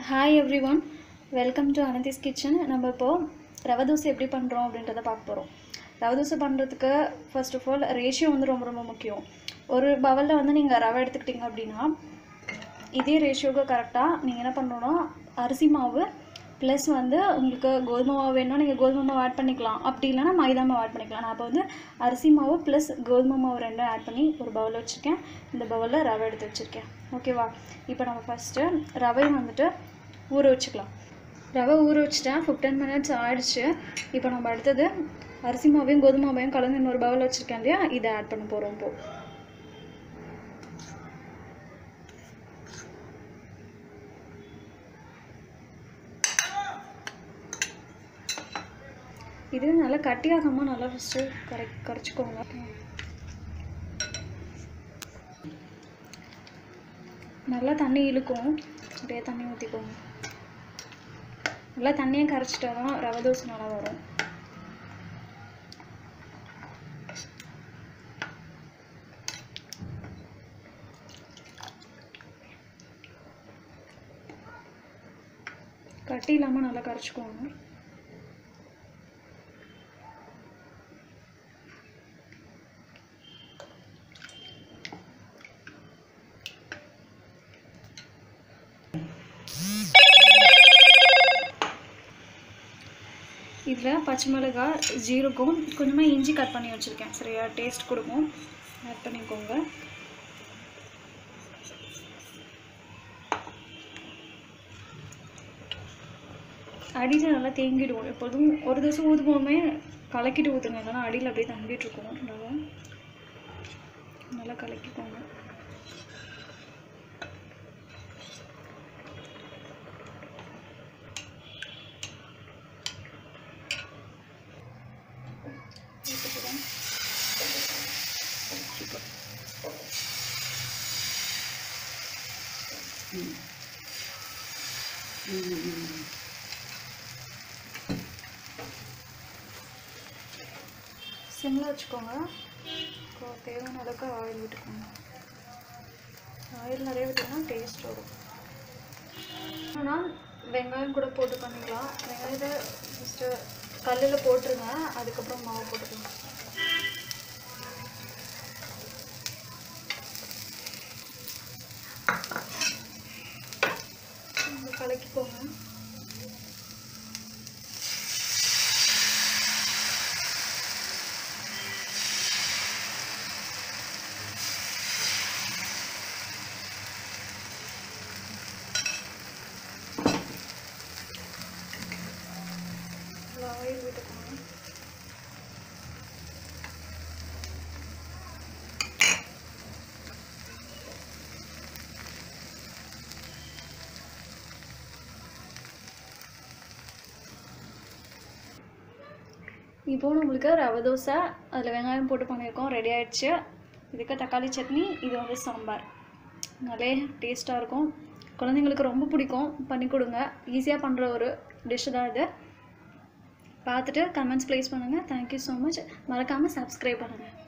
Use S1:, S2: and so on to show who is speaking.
S1: hi everyone welcome to அனதிஸ் kitchen நம்ம இப்போது ரவை தோசை எப்படி பண்ணுறோம் அப்படின்றத பார்க்க போகிறோம் ரவை தோசை பண்ணுறதுக்கு ஃபர்ஸ்ட் ஆஃப் ஆல் ரேஷியோ வந்து ரொம்ப ரொம்ப முக்கியம் ஒரு பவலில் வந்து நீங்கள் ரவை எடுத்துக்கிட்டீங்க அப்படின்னா இதே ரேஷியோவுக்கு கரெக்டாக நீங்கள் என்ன பண்ணணும்னா அரிசி மாவு ப்ளஸ் வந்து உங்களுக்கு கோதுமை மாவு வேணும்னா நீங்கள் கோதுமை மாவு ஆட் பண்ணிக்கலாம் அப்படி இல்லைன்னா மைதா மாவு ஆட் பண்ணிக்கலாம் நான் இப்போ வந்து அரிசி மாவு ப்ளஸ் கோதுமை மாவு ரெண்டும் ஆட் பண்ணி ஒரு பவுல் வச்சுருக்கேன் இந்த பவுலில் ரவை எடுத்து வச்சுருக்கேன் ஓகேவா இப்போ நம்ம ஃபஸ்ட்டு ரவையை வந்துட்டு ஊற வச்சுக்கலாம் ரவை ஊற வச்சுட்டேன் ஃபிஃப்டீன் மினிட்ஸ் ஆயிடுச்சு இப்போ நம்ம அடுத்தது அரிசி மாவையும் கோதுமை மாவையும் கலந்து இன்னொரு பவுல் வச்சுருக்கேன் இல்லையா இதை ஆட் பண்ண போகிறோம் இப்போது இது நல்லா கட்டியாகாமல் நல்லா ஃபஸ்ட்டு கரை கரைச்சிக்கோங்க நல்லா தண்ணி இழுக்கும் அப்படியே தண்ணி ஊற்றிக்கோங்க நல்லா தண்ணியை கரைச்சிட்டா தான் ரவை தோசை நல்லா வரும் கட்டி இல்லாமல் நல்லா கரைச்சிக்கோங்க இதில் பச்சை மிளகாய் ஜீரகம் கொஞ்சமாக இஞ்சி கட் பண்ணி வச்சுருக்கேன் சரியா டேஸ்ட் கொடுக்கும் ஆட் பண்ணிக்கோங்க அடியில் நல்லா தேங்கிடும் எப்போதும் ஒரு தோசை ஊதுவோமே கலக்கிட்டு ஊற்றுங்க இல்லைன்னா அடியில் அப்படியே தங்கிட்டு இருக்கும் நல்லா நல்லா கலக்கிக்கோங்க ஊற்றிக்கிறேன் சிம்மில் வச்சுக்கோங்க இப்போ தேவையான அளவுக்கு ஆயில் விட்டுக்கோங்க ஆயில் நிறைய விட்டோம்னா டேஸ்ட் வரும் ஆனால் வெங்காயம் கூட போட்டு பண்ணிக்கலாம் வெங்காயத்தை ஃபஸ்ட்டு கல்லில் போட்டுருங்க அதுக்கப்புறம் மாவு போட்டுக்கலாம் கொஞ்சம் கலக்கிக்கோங்க நல்லா ஆயில் விட்டுக்கோங்க இப்போ நம்மளுக்கு ரவை தோசை அதில் வெங்காயம் போட்டு பண்ணியிருக்கோம் ரெடி ஆயிடுச்சு இதுக்கு தக்காளி சட்னி இது வந்து சாம்பார் நல்லே டேஸ்ட்டாக இருக்கும் குழந்தைங்களுக்கு ரொம்ப பிடிக்கும் பண்ணி கொடுங்க ஈஸியாக பண்ணுற ஒரு டிஷ்ஷு தான் இது பார்த்துட்டு கமெண்ட்ஸ் ப்ளேஸ் பண்ணுங்கள் தேங்க்யூ ஸோ மச் மறக்காமல் சப்ஸ்கிரைப் பண்ணுங்கள்